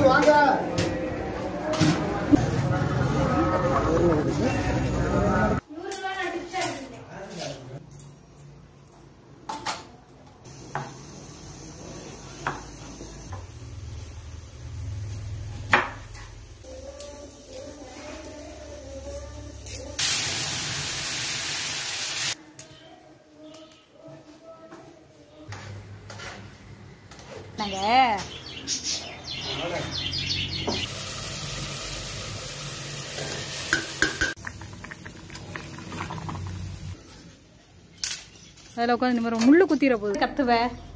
வாங்க நாங்க அதில் உட்காந்து இந்த மாதிரி முள்ளு குத்திர போகுது கத்துவ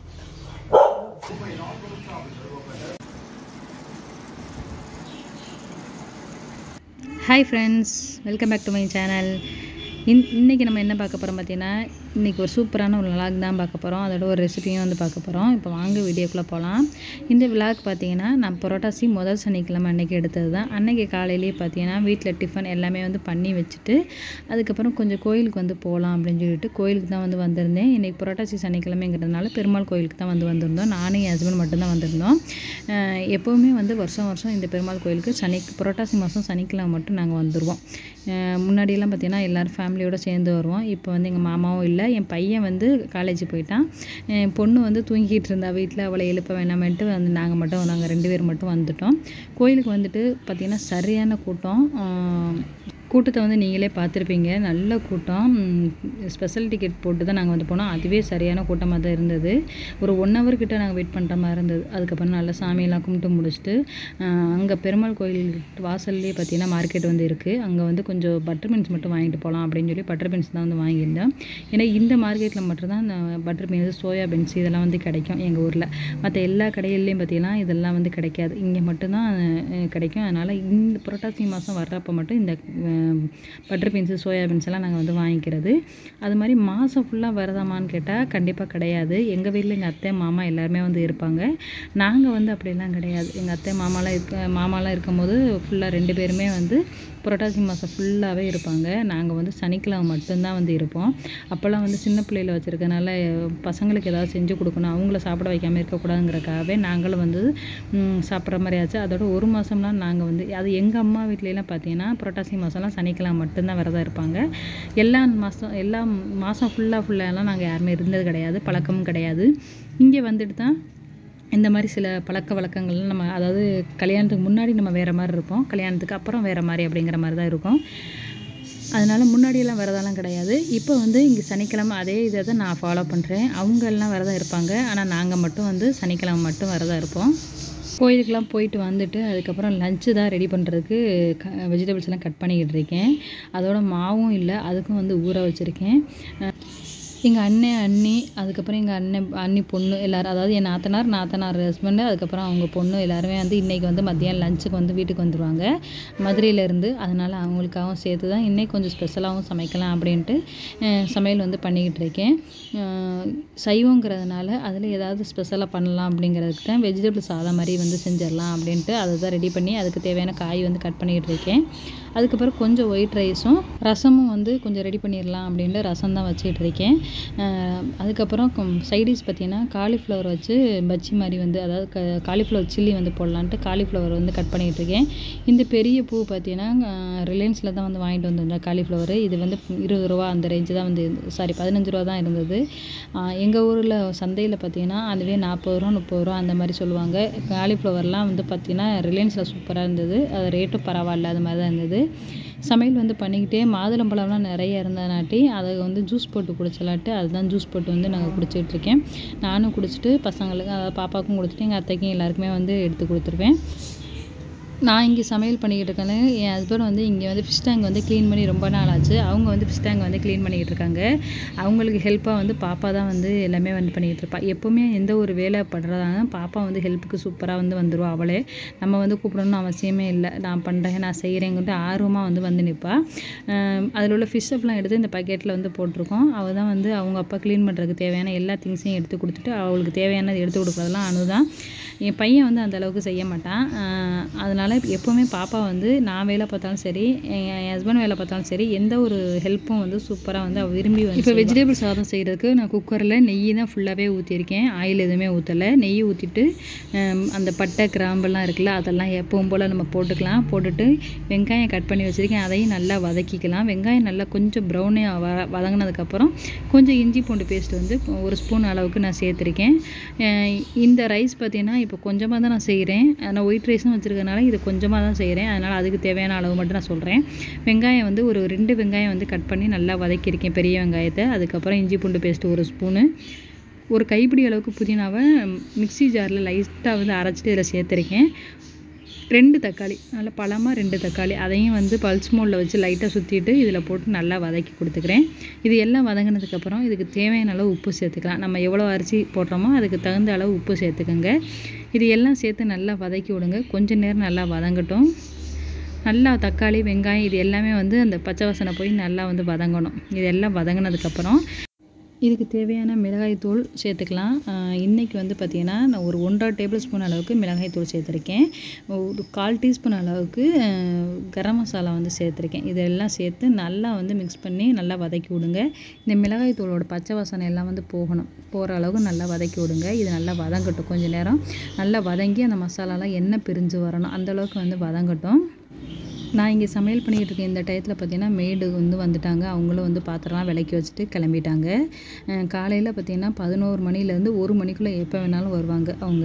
hi friends welcome back to my channel இன் இன்றைக்கி நம்ம என்ன பார்க்க போகிறோம் பார்த்தீங்கன்னா இன்றைக்கி ஒரு சூப்பரான ஒரு விளாக் தான் பார்க்க போகிறோம் அதோட ஒரு ரெசிபியும் வந்து பார்க்க போகிறோம் இப்போ வாங்க வீடியோக்குள்ளே போகலாம் இந்த விளாக் பார்த்தீங்கன்னா நான் புரோட்டாசி முதல் சனிக்கிழமை அன்னைக்கு எடுத்தது தான் அன்னைக்கு காலையிலேயே பார்த்தீங்கன்னா வீட்டில் டிஃபன் எல்லாமே வந்து பண்ணி வச்சுட்டு அதுக்கப்புறம் கொஞ்சம் கோயிலுக்கு வந்து போகலாம் அப்படின்னு சொல்லிட்டு கோயிலுக்கு தான் வந்து வந்திருந்தேன் இன்றைக்கி புரோட்டாசி சனிக்கிழமைங்கிறதுனால பெருமாள் கோயிலுக்கு தான் வந்து வந்திருந்தோம் நானும் என் ஹஸ்பண்ட் மட்டும்தான் வந்திருந்தோம் அஹ் எப்போவுமே வந்து வருஷம் வருஷம் இந்த பெருமாள் கோயிலுக்கு சனி புரட்டாசி மாதம் சனிக்கிழமை மட்டும் நாங்கள் வந்துடுவோம் அஹ் முன்னாடியெல்லாம் பார்த்தீங்கன்னா எல்லோரும் ஃபேமிலியோடு சேர்ந்து வருவோம் இப்போ வந்து எங்கள் மாமாவும் இல்லை என் பையன் வந்து காலேஜ் போயிட்டான் என் பொண்ணு வந்து தூங்கிட்டு இருந்தா வீட்டில் அவளை எழுப்ப வேணாமேன்ட்டு வந்து நாங்கள் மட்டும் நாங்கள் ரெண்டு பேர் மட்டும் வந்துட்டோம் கோயிலுக்கு வந்துட்டு பார்த்திங்கன்னா சரியான கூட்டம் அஹ் கூட்டத்தை வந்து நீங்களே பார்த்துருப்பீங்க நல்ல கூட்டம் ஸ்பெஷல் டிக்கெட் போட்டு தான் நாங்கள் வந்து போனோம் அதுவே சரியான கூட்டமாக தான் இருந்தது ஒரு ஒன் ஹவர் கிட்ட நாங்கள் வெயிட் பண்ணுற மாதிரி இருந்தது அதுக்கப்புறம் நல்லா சாமியெல்லாம் கும்பிட்டு முடிச்சுட்டு அங்கே பெருமாள் கோயில் வாசல்லே பார்த்தீங்கன்னா மார்க்கெட் வந்து இருக்குது அங்கே வந்து கொஞ்சம் பட்டர் பீன்ஸ் மட்டும் வாங்கிட்டு போகலாம் அப்படின்னு சொல்லி பட்டர் பீன்ஸ் தான் வந்து வாங்கியிருந்தோம் ஏன்னா இந்த மார்க்கெட்டில் மட்டும்தான் இந்த பட்டர் பீன்ஸ் சோயா பீன்ஸ் இதெல்லாம் வந்து கிடைக்கும் எங்கள் ஊரில் மற்ற எல்லா கடைகள்லையும் பார்த்தீங்கன்னா இதெல்லாம் வந்து கிடைக்காது இங்கே மட்டும்தான் அஹ், கிடைக்கும் அதனால் இந்த புரட்டாசி மாதம் வர்றப்போ மட்டும் இந்த பட்டர் பீன்ஸு சோயா பீன்ஸ் எல்லாம் நாங்கள் வந்து வாங்கிக்கிறது அது மாதிரி மாதம் ஃபுல்லாக வருதாமான்னு கேட்டால் கண்டிப்பாக கிடையாது எங்கள் வீட்டில் எங்கள் அத்தை மாமா எல்லாருமே வந்து இருப்பாங்க நாங்கள் வந்து அப்படிலாம் கிடையாது எங்கள் அத்தை மாமாலாம் இருக்க மாமாலாம் இருக்கும்போது ஃபுல்லாக ரெண்டு பேருமே வந்து புரட்டாசி மாதம் ஃபுல்லாகவே இருப்பாங்க நாங்கள் வந்து சனிக்கிழமை மட்டும்தான் வந்து இருப்போம் அப்போல்லாம் வந்து சின்ன பிள்ளையில வச்சுருக்கனால பசங்களுக்கு ஏதாவது செஞ்சு கொடுக்கணும் அவங்கள சாப்பிட வைக்காமல் இருக்கக்கூடாதுங்கிறக்காகவே நாங்களும் வந்து ம், சாப்பிட்ற மாதிரி ஆச்சு அதோட ஒரு மாதம்லாம் நாங்கள் வந்து அது எங்கள் அம்மா வீட்லலாம் பார்த்தீங்கன்னா புரட்டாசி மாதம்லாம் சனிக்கிழமை மட்டும்தான் விரதம் இருப்பாங்க எல்லா மாதம் எல்லா மாதம் ஃபுல்லாக ஃபுல்லாலாம் நாங்கள் யாருமே இருந்தது கிடையாது பழக்கமும் கிடையாது இங்கே வந்துட்டு தான் இந்த மாதிரி சில பழக்க வழக்கங்கள்லாம் நம்ம அதாவது கல்யாணத்துக்கு முன்னாடி நம்ம வேறு மாதிரி இருப்போம் கல்யாணத்துக்கு அப்புறம் வேறு மாதிரி அப்படிங்கிற மாதிரி தான் இருக்கும் அதனால் முன்னாடியெல்லாம் விரதம்லாம் கிடையாது இப்போ வந்து இங்கே சனிக்கிழமை அதே இதை தான் நான் ஃபாலோ பண்ணுறேன் அவங்க எல்லாம் விரதம் இருப்பாங்க ஆனால் நாங்கள் மட்டும் வந்து சனிக்கிழமை மட்டும் விரதம் இருப்போம் கோயிலுக்கெலாம் போயிட்டு வந்துட்டு அதுக்கப்புறம் லஞ்சு தான் ரெடி பண்ணுறதுக்கு க வெஜிடபிள்ஸ் எல்லாம் கட் பண்ணிக்கிட்டு இருக்கேன் அதோட மாவும் இல்லை அதுக்கும் வந்து ஊற வச்சுருக்கேன் எங்கள் அண்ணன் அண்ணி அதுக்கப்புறம் எங்கள் அண்ணன் அண்ணி பொண்ணு எல்லோரும் அதாவது என் நாத்தனார் நாத்தனார் ஹஸ்பண்டு அதுக்கப்புறம் அவங்க பொண்ணு எல்லாருமே வந்து இன்றைக்கி வந்து மத்தியானம் லஞ்சுக்கு வந்து வீட்டுக்கு வந்துடுவாங்க மதுரையிலேருந்து அதனால் அவங்களுக்காகவும் சேர்த்து தான் இன்னைக்கு கொஞ்சம் ஸ்பெஷலாகவும் சமைக்கலாம் அப்படின்ட்டு அஹ், சமையல் வந்து பண்ணிக்கிட்டு இருக்கேன் அஹ், சைவங்கிறதுனால அதில் ஏதாவது ஸ்பெஷலாக பண்ணலாம் அப்படிங்கிறதுக்கு தான் வெஜிடபிள் சாதம் மாதிரி வந்து செஞ்சிடலாம் அப்படின்ட்டு அதை தான் ரெடி பண்ணி அதுக்கு தேவையான காய் வந்து கட் பண்ணிக்கிட்டு இருக்கேன் அதுக்கப்புறம் கொஞ்சம் ஒயிட் ரைஸும் ரசமும் வந்து கொஞ்சம் ரெடி பண்ணிடலாம் அப்படின்ட்டு ரசம் தான் வச்சுக்கிட்டு இருக்கேன் அஹ் அதுக்கப்புறம் சைடிஷ் பார்த்தீங்கன்னா காலிஃப்ளவர் வச்சு பஜ்ஜி மாதிரி வந்து அதாவது க காலிஃப்ளவர் சில்லி வந்து போடலான்ட்டு காலிஃப்ளவர் வந்து கட் பண்ணிகிட்டு இருக்கேன் இந்த பெரிய பூ பார்த்தீங்கன்னா ரிலையன்ஸில் தான் வந்து வாங்கிட்டு வந்திருந்தேன் காலிஃப்ளவர் இது வந்து இருபது ரூபா அந்த ரேஞ்சு தான் வந்து சாரி பதினஞ்சு ரூபா தான் இருந்தது எங்கள் ஊரில் சந்தையில் பார்த்தீங்கன்னா அதுவே நாற்பது ரூபா முப்பது ரூபா அந்த மாதிரி சொல்லுவாங்க காலிஃப்ளவர்லாம் வந்து பார்த்தீங்கன்னா ரிலையன்ஸில் சூப்பராக இருந்தது அது ரேட்டும் பரவாயில்ல அது மாதிரி தான் இருந்தது சமையல் வந்து பண்ணிக்கிட்டே மாதுளம்பழம்லாம் நிறைய இருந்தனாட்டி அதை வந்து ஜூஸ் போட்டு குடிச்சலாட்டு அதுதான் ஜூஸ் போட்டு வந்து நாங்கள் குடிச்சிட்டு இருக்கேன் நானும் குடிச்சிட்டு பசங்களுக்கு அதாவது பாப்பாவுக்கும் கொடுத்துட்டு எங்கள் அத்தைக்கும் எல்லாருக்குமே வந்து எடுத்து கொடுத்துருவேன் நான் இங்கே சமையல் பண்ணிக்கிட்டு இருக்கேன் என் ஹஸ்பண்ட் வந்து இங்கே வந்து ஃபிஷ் டேங்க் வந்து க்ளீன் பண்ணி ரொம்ப நாள் ஆச்சு அவங்க வந்து ஃபிஷ் டேங்க் வந்து க்ளீன் பண்ணிக்கிட்டு இருக்காங்க அவங்களுக்கு ஹெல்ப்பாக வந்து பாப்பா தான் வந்து எல்லாமே வந்து பண்ணிக்கிட்டு இருப்பா எப்போவுமே எந்த ஒரு வேலை பண்ணுறதாங்க பாப்பா வந்து ஹெல்ப்புக்கு சூப்பராக வந்து வந்துடுவா அவளே நம்ம வந்து கூப்பிடணும்னு அவசியமே இல்லை நான் பண்ணுறேன் நான் செய்கிறேங்கிட்டு ஆர்வமாக வந்து வந்து நிற்பா அதில் உள்ள ஃபிஷ் எல்லாம் எடுத்து இந்த பக்கெட்டில் வந்து போட்டிருக்கோம் அவள் தான் வந்து அவங்க அப்பா க்ளீன் பண்ணுறதுக்கு தேவையான எல்லா திங்ஸையும் எடுத்து கொடுத்துட்டு அவளுக்கு தேவையானது எடுத்து கொடுக்குறதெல்லாம் அனு தான் என் பையன் வந்து அந்த அளவுக்கு செய்ய மாட்டான் ஆஹ் அதனால எப்போவுமே பாப்பா வந்து நான் வேலை பார்த்தாலும் சரி என் ஹஸ்பண்ட் வேலை பார்த்தாலும் சரி எந்த ஒரு ஹெல்ப்பும் வந்து சூப்பராக வந்து அவ விரும்பி வந்து இப்போ வெஜிடபிள் சாதம் செய்கிறதுக்கு நான் குக்கரில் நெய் தான் ஃபுல்லாகவே ஊற்றிருக்கேன் ஆயில் எதுவுமே ஊற்றலை நெய் ஊற்றிட்டு அந்த பட்டை கிராம்பெல்லாம் இருக்குல்ல அதெல்லாம் எப்பவும் போல் நம்ம போட்டுக்கலாம் போட்டுட்டு வெங்காயம் கட் பண்ணி வச்சுருக்கேன் அதையும் நல்லா வதக்கிக்கலாம் வெங்காயம் நல்லா கொஞ்சம் ப்ரௌனே வ வதங்கினதுக்கப்புறம் கொஞ்சம் இஞ்சி பூண்டு பேஸ்ட் வந்து ஒரு ஸ்பூன் அளவுக்கு நான் சேர்த்துருக்கேன் அஹ் இந்த ரைஸ் பார்த்தீங்கன்னா இப்போ கொஞ்சமாக தான் நான் செய்கிறேன் நான் ஒயிட் ரைஸும் வச்சுருக்கனால இது கொஞ்சமாக தான் செய்கிறேன் அதனால் அதுக்கு தேவையான அளவு மட்டும் நான் சொல்கிறேன் வெங்காயம் வந்து ஒரு ரெண்டு வெங்காயம் வந்து கட் பண்ணி நல்லா வதக்கியிருக்கேன் பெரிய வெங்காயத்தை அதுக்கப்புறம் இஞ்சி பூண்டு பேஸ்ட் ஒரு ஸ்பூனு ஒரு கைப்பிடி அளவுக்கு புதினாவை மிக்ஸி ஜாரில் லைட்டாக வந்து அரைச்சிட்டு இதில் சேர்த்துருக்கேன் ரெண்டு தக்காளி நல்லா பழமாக ரெண்டு தக்காளி அதையும் வந்து பல்ஸ் மோடில் வச்சு லைட்டாக சுற்றிட்டு இதில் போட்டு நல்லா வதக்கி கொடுத்துக்கிறேன் இது எல்லாம் வதங்கினதுக்கப்புறம் இதுக்கு தேவையான அளவு உப்பு சேர்த்துக்கலாம் நம்ம எவ்வளோ அரிசி போடுறோமோ அதுக்கு தகுந்த அளவு உப்பு சேர்த்துக்கோங்க இது எல்லாம் சேர்த்து நல்லா வதக்கி விடுங்க கொஞ்ச நேரம் நல்லா வதங்கட்டும் நல்லா தக்காளி வெங்காயம் இது எல்லாமே வந்து அந்த பச்சை வாசனை போய் நல்லா வந்து வதங்கணும் இது எல்லாம் வதங்கினதுக்கப்புறம் இதுக்கு தேவையான மிளகாய்த்தூள் சேர்த்துக்கலாம் ஆஹ் இன்னைக்கு வந்து பார்த்திங்கன்னா நான் ஒரு ஒன்றரை டேபிள் ஸ்பூன் அளவுக்கு மிளகாய்த்தூள் சேர்த்துருக்கேன் ஒரு கால் டீஸ்பூன் அளவுக்கு ஆஹ் கரம் மசாலா வந்து சேர்த்துருக்கேன் இதெல்லாம் சேர்த்து நல்லா வந்து மிக்ஸ் பண்ணி நல்லா வதக்கி விடுங்க இந்த மிளகாய்த்தூளோட பச்சை வாசனை எல்லாம் வந்து போகணும் போகிற அளவுக்கு நல்லா வதக்கி விடுங்க இது நல்லா வதங்கட்டும் கொஞ்ச நேரம் நல்லா வதங்கி அந்த மசாலாலாம் எண்ணெய் பிரிஞ்சு வரணும் அந்த அளவுக்கு வந்து வதங்கட்டும் நான் இங்கே சமையல் பண்ணிக்கிட்டு இருக்கேன் இந்த டயத்தில் பார்த்தீங்கன்னா மேடு வந்து வந்துட்டாங்க அவங்களும் வந்து பாத்திரம்லாம் விளக்கி வச்சுட்டு கிளம்பிட்டாங்க காலையில் பார்த்தீங்கன்னா பதினோரு மணிலேருந்து ஒரு மணிக்குள்ளே எப்போ வேணாலும் வருவாங்க அவங்க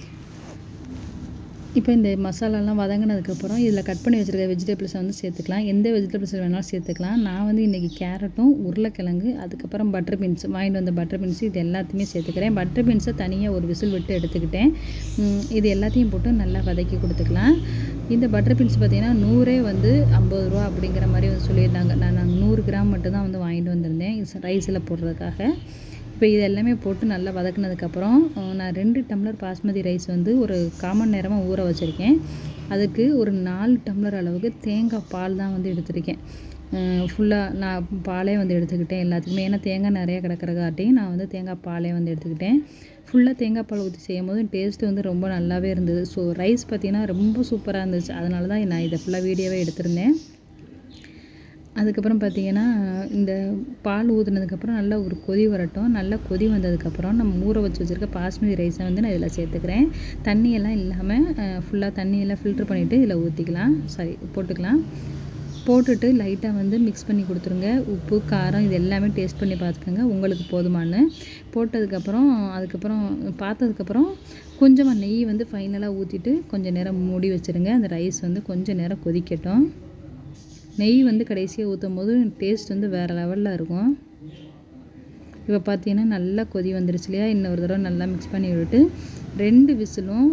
இப்போ இந்த மசாலாலாம் வதங்கினதுக்கப்புறம் இதில் கட் பண்ணி வச்சுருக்க வெஜிடபிள்ஸை வந்து சேர்த்துக்கலாம் எந்த வெஜிடபிள்ஸ் வேணாலும் சேர்த்துக்கலாம் நான் வந்து இன்றைக்கி கேரட்டும் உருளைக்கிழங்கு அதுக்கப்புறம் பட்டர் பீன்ஸ் வாங்கிட்டு வந்த பட்டர் பீன்ஸ் இது எல்லாத்தையுமே சேர்த்துக்கிறேன் பட்டர் பீன்ஸை தனியாக ஒரு விசில் விட்டு எடுத்துக்கிட்டேன் உம், இது எல்லாத்தையும் போட்டு நல்லா வதக்கி கொடுத்துக்கலாம் இந்த பட்டர் பீன்ஸ் பார்த்தீங்கன்னா நூறே வந்து ஐம்பது ரூபா அப்படிங்கிற மாதிரி வந்து சொல்லியிருந்தாங்க நான் நான் நூறு கிராம் மட்டும் தான் வந்து வாங்கிட்டு வந்திருந்தேன் ரைஸில் போடுறதுக்காக இப்போ இது எல்லாமே போட்டு நல்லா வதக்குனதுக்கப்புறம் அஹ், நான் ரெண்டு டம்ளர் பாஸ்மதி ரைஸ் வந்து ஒரு காமன் நேரமாக ஊற வச்சுருக்கேன் அதுக்கு ஒரு நாலு டம்ளர் அளவுக்கு தேங்காய் பால் தான் வந்து எடுத்திருக்கேன் ஃபுல்லாக நான் பாலே வந்து எடுத்துக்கிட்டேன் எல்லாத்துக்குமே ஏன்னா தேங்காய் நிறைய கிடக்கிறக்காட்டியும் நான் வந்து தேங்காய் பாலே வந்து எடுத்துக்கிட்டேன் ஃபுல்லாக தேங்காய் பால் ஊற்றி செய்யும் போது டேஸ்ட்டு வந்து ரொம்ப நல்லாவே இருந்தது ஸோ ரைஸ் பார்த்தீங்கன்னா ரொம்ப சூப்பராக இருந்துச்சு அதனால தான் நான் இதை ஃபுல்லாக வீடியோவே எடுத்திருந்தேன் அதுக்கப்புறம் பார்த்தீங்கன்னா இந்த பால் ஊற்றுனதுக்கப்புறம் நல்லா ஒரு கொதி வரட்டும் நல்லா கொதி வந்ததுக்கப்புறம் நம்ம ஊற வச்சு வச்சுருக்க பாஸ்மதி ரைஸை வந்து நான் இதில் சேர்த்துக்கிறேன் தண்ணியெல்லாம் இல்லாமல் ஃபுல்லாக தண்ணியெல்லாம் ஃபில்ட்ரு பண்ணிவிட்டு இதில் ஊற்றிக்கலாம் சாரி போட்டுக்கலாம் போட்டுட்டு லைட்டாக வந்து மிக்ஸ் பண்ணி கொடுத்துருங்க உப்பு காரம் இது எல்லாமே டேஸ்ட் பண்ணி பார்த்துக்கோங்க உங்களுக்கு போதுமானு போட்டதுக்கப்புறம் அதுக்கப்புறம் பார்த்ததுக்கப்புறம் கொஞ்சமாக நெய் வந்து ஃபைனலாக ஊற்றிட்டு கொஞ்சம் நேரம் மூடி வச்சுருங்க அந்த ரைஸ் வந்து கொஞ்சம் நேரம் கொதிக்கட்டும் நெய் வந்து கடைசியாக ஊற்றும் போது டேஸ்ட் வந்து வேறு லெவலில் இருக்கும் இப்போ பார்த்தீங்கன்னா நல்லா கொதி வந்துருச்சு இல்லையா இன்னொரு தடவை நல்லா மிக்ஸ் பண்ணி விட்டுட்டு ரெண்டு விசிலும்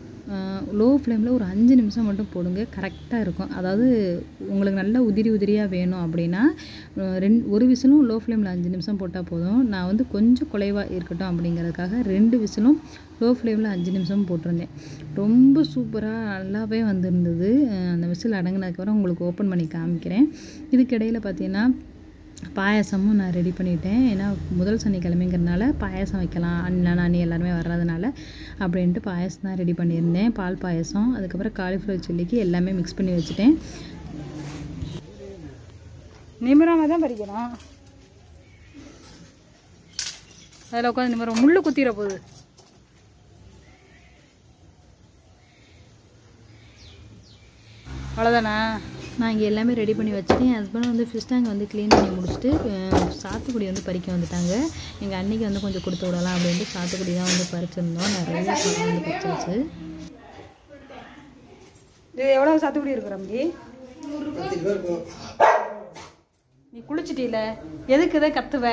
லோ ஃப்ளேமில் ஒரு அஞ்சு நிமிஷம் மட்டும் போடுங்க கரெக்டாக இருக்கும் அதாவது உங்களுக்கு நல்லா உதிரி உதிரியாக வேணும் அப்படின்னா ரெண்டு ஒரு விசிலும் லோ ஃப்ளேமில் அஞ்சு நிமிஷம் போட்டால் போதும் நான் வந்து கொஞ்சம் குலைவாக இருக்கட்டும் அப்படிங்கிறதுக்காக ரெண்டு விசிலும் லோ ஃப்ளேமில் அஞ்சு நிமிஷம் போட்டிருந்தேன் ரொம்ப சூப்பராக நல்லாவே வந்திருந்தது அஹ் அந்த விசில் அடங்கினதுக்கப்புறம் உங்களுக்கு ஓப்பன் பண்ணி காமிக்கிறேன் இதுக்கிடையில் பார்த்தீங்கன்னா பாயாசமும் நான் ரெடி பண்ணிட்டேன் ஏன்னா முதல் சனிக்கிழமைங்கிறதுனால பாயாசம் வைக்கலாம் அண்ணா நானி எல்லாருமே வர்றதுனால அப்படின்ட்டு பாயாசம் தான் ரெடி பண்ணியிருந்தேன் பால் பாயாசம் அதுக்கப்புறம் காலிஃப்ளவர் சில்லிக்கு எல்லாமே மிக்ஸ் பண்ணி வச்சுட்டேன் நிமிராம தான் பறிக்கணும் அதில் உட்காந்து நிமிரம் முள்ளு குத்திர போகுது அவ்வளோதானா நான் இங்கே எல்லாமே ரெடி பண்ணி வச்சுட்டேன் என் ஹஸ்பண்ட் வந்து ஃபிஷ் டேங்க் வந்து க்ளீன் பண்ணி முடிச்சுட்டு அஹ், சாத்துக்குடி வந்து பறிக்க வந்துட்டாங்க எங்கள் அன்னைக்கு வந்து கொஞ்சம் கொடுத்து விடலாம் அப்படின்ட்டு சாத்துக்குடி தான் வந்து பறிச்சிருந்தோம் நிறைய பழம் வந்து பறிச்சாச்சு இது எவ்வளோ சாத்துக்குடி இருக்கு ரம்பி நீ குளிச்சிட்டீல எதுக்கு இதை கத்துவ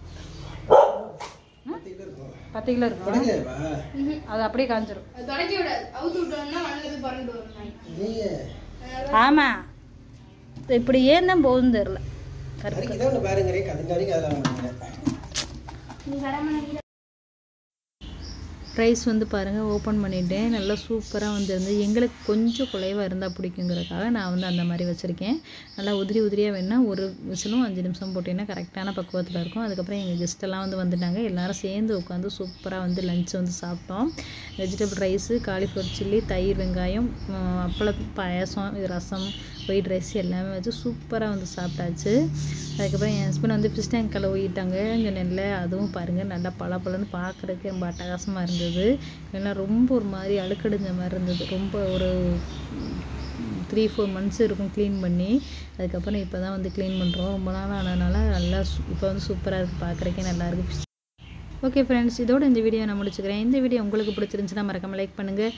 ஆ? பத்து கிலோ இருக்கும் அது அப்படியே காஞ்சிரும் தொடக்கி விடாது அவுத்து விட்டோம்னா மண்ணில் பறந்து வரும் நாய் ஆமாம் இப்படி ஏன் தான் போகுதுன்னு தெரில கருக்கு நீ கடமை ரைஸ் வந்து பாருங்கள் ஓப்பன் பண்ணிட்டேன் நல்லா சூப்பராக வந்துருந்து எங்களுக்கு கொஞ்சம் குலைவாக இருந்தால் பிடிக்குங்கிறதுக்காக நான் வந்து அந்த மாதிரி வச்சுருக்கேன் நல்லா உதிரி உதிரியாக வேணால் ஒரு விசிலும் அஞ்சு நிமிஷம் போட்டிங்கன்னா கரெக்டான பக்குவத்தில் இருக்கும் அதுக்கப்புறம் எங்கள் கெஸ்ட்டெல்லாம் வந்து வந்துட்டாங்க எல்லாரும் சேர்ந்து உட்காந்து சூப்பராக வந்து லஞ்ச் வந்து சாப்பிட்டோம் வெஜிடபிள் ரைஸு காலிஃப்ளவர் சில்லி தயிர் வெங்காயம் உம், அப்பளம் பாயாசம் ரசம் ஒயிட் ரைஸ் எல்லாமே வச்சு சூப்பராக வந்து சாப்பிட்டாச்சு அதுக்கப்புறம் என் ஹஸ்பண்ட் வந்து ஃபிஷ் டேங்க் கழுவிட்டாங்க இங்கே நெல்ல அதுவும் பாருங்கள் நல்லா பளபளன்னு பார்க்குறதுக்கு ரொம்ப அட்டகாசமாக இருந்தது ஏன்னா ரொம்ப ஒரு மாதிரி அழுக்கடிஞ்ச மாதிரி இருந்தது ரொம்ப ஒரு த்ரீ ஃபோர் மந்த்ஸ் இருக்கும் க்ளீன் பண்ணி அதுக்கப்புறம் இப்போ தான் வந்து க்ளீன் பண்ணுறோம் ரொம்ப நாள் ஆனதுனால நல்லா இப்போ வந்து சூப்பராக இருக்குது பார்க்குறக்கே நல்லா இருக்குது ஓகே ஃப்ரெண்ட்ஸ் இதோட இந்த வீடியோ நான் முடிச்சுக்கிறேன் இந்த வீடியோ உங்களுக்கு பிடிச்சிருந்துச்சுன்னா மறக்காம லைக் பண்ணுங்கள்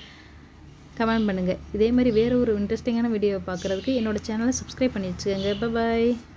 கமெண்ட் பண்ணுங்கள் இதே மாதிரி வேறு ஒரு இன்ட்ரெஸ்டிங்கான வீடியோ பார்க்குறதுக்கு என்னோட சேனலை சப்ஸ்கிரைப் பண்ணி வச்சுக்கோங்க பாய்